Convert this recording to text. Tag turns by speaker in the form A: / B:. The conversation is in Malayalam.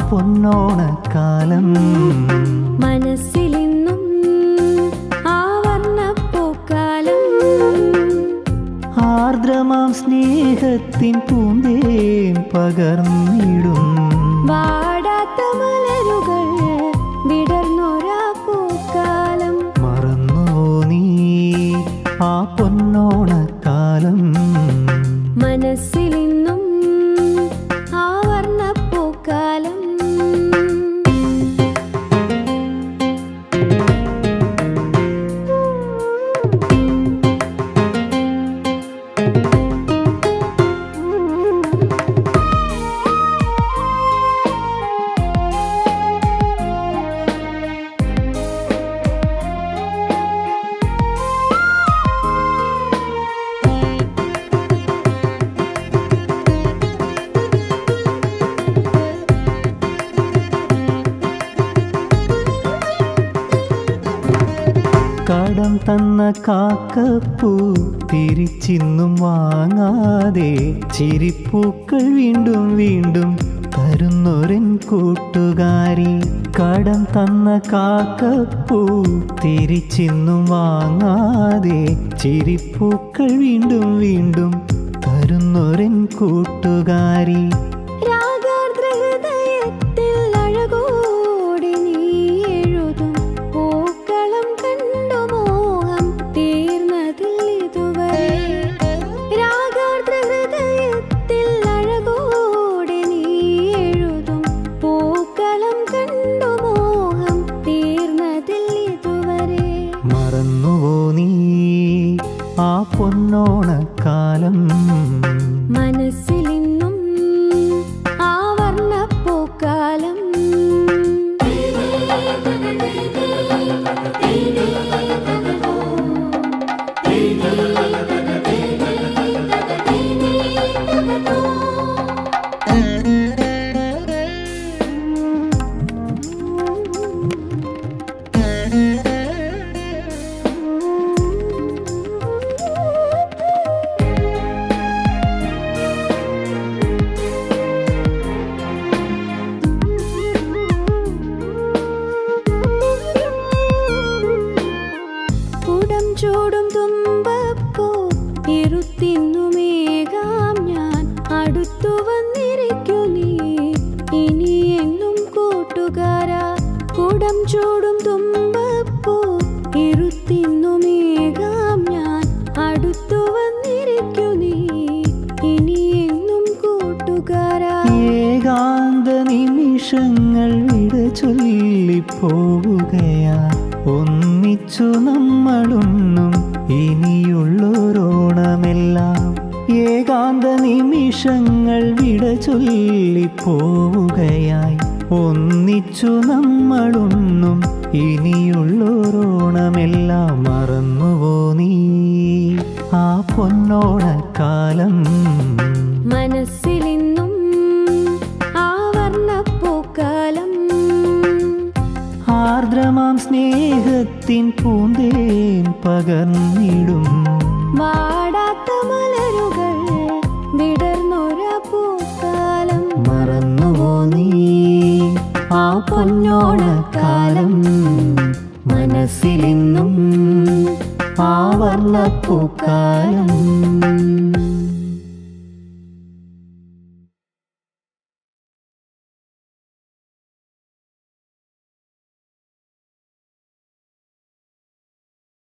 A: പൊന്നോണക്കാലം
B: മനസ്സിലിന്നും ആവർണപ്പൂക്കാലം
A: ആർദ്രമാം സ്നേഹത്തിൻ പൂന്തേൻ പകർന്നിടും
B: വാടാത്ത മലരുകൾ വിടർന്നൊരാ പൂക്കാലം
A: മറന്നുവോ നീ ആ പൊന്നോണക്കാലം
B: മനസ്സിലിന്നും ആവർണപ്പൂക്കാലം
A: കടം തന്ന കാക്കപ്പൂ തിരിച്ചിന്നും വാങ്ങാതെ ചിരിപ്പൂക്കൾ വീണ്ടും വീണ്ടും തരുന്നൊരൻ കൂട്ടുകാരി കടം തന്ന കാക്കപ്പൂ തിരിച്ചിന്നും വാങ്ങാതെ ചിരിപ്പൂക്കൾ വീണ്ടും വീണ്ടും തരുന്നൊരൻ കൂട്ടുകാരി
B: രാഗാർദ്ര ഹൃദയത്തിൽ അഴകോടെ നീ എഴുതും പൂക്കളം കണ്ടു മോഹം തീർന്നതിൽ ഇതുവരെ രാഗാർദ്ര ഹൃദയത്തിൽ അഴകോടെ നീ എഴുതും പൂക്കളം കണ്ടു മോഹം തീർന്നതിൽ ഇതുവരെ
A: മറന്നുവോ നീ ആ പൊന്നോണക്കാലം
B: മനസ്സിലിന്നും ആവർണപ്പൂക്കാലം കുടം ചൂടും തുമ്പപ്പൂ ഇരുത്തിന്നുമേകാം ഞാൻ അടുത്തു വന്നിരിക്കു നീ ഇനി എന്നും കൂട്ടുകാരാ കുടം ചൂടും തുമ്പപ്പൂ ഇരുത്തിന്നുമേകാം ഞാൻ അടുത്തു വന്നിരിക്കു നീ ഇനി എന്നും കൂട്ടുകാരാ
A: ഏകാന്ത നിമിഷങ്ങൾ വിട ചൊല്ലിപ്പോവുകയാ ഒന്നിച്ചു നമ്മളൊന്നും ഇനിയുള്ളൊരോണമെല്ലാം ഏകാന്ത നിമിഷങ്ങൾ വിട ചൊല്ലിപ്പോവുകയായി ഒന്നിച്ചു നമ്മളൊന്നും ഇനിയുള്ളൊരോണമെല്ലാം മറന്നുവോ നീ ആ പൊന്നോണക്കാലം
B: മനസ്സിലിന്നും ആവർണപ്പൂക്കാലം
A: ആർദ്രമാം സ്നേഹത്തിൻ പൂന്തേൻ പകർന്നിടും
B: വാടാത്ത മലരുകൾ വിടർന്നൊര പൂക്കാലം
A: മറന്നുവോ നീ ആ പൊന്നോണക്കാലം മനസ്സിലിന്നും ആ വർണ്ണപ്പൂക്കാലം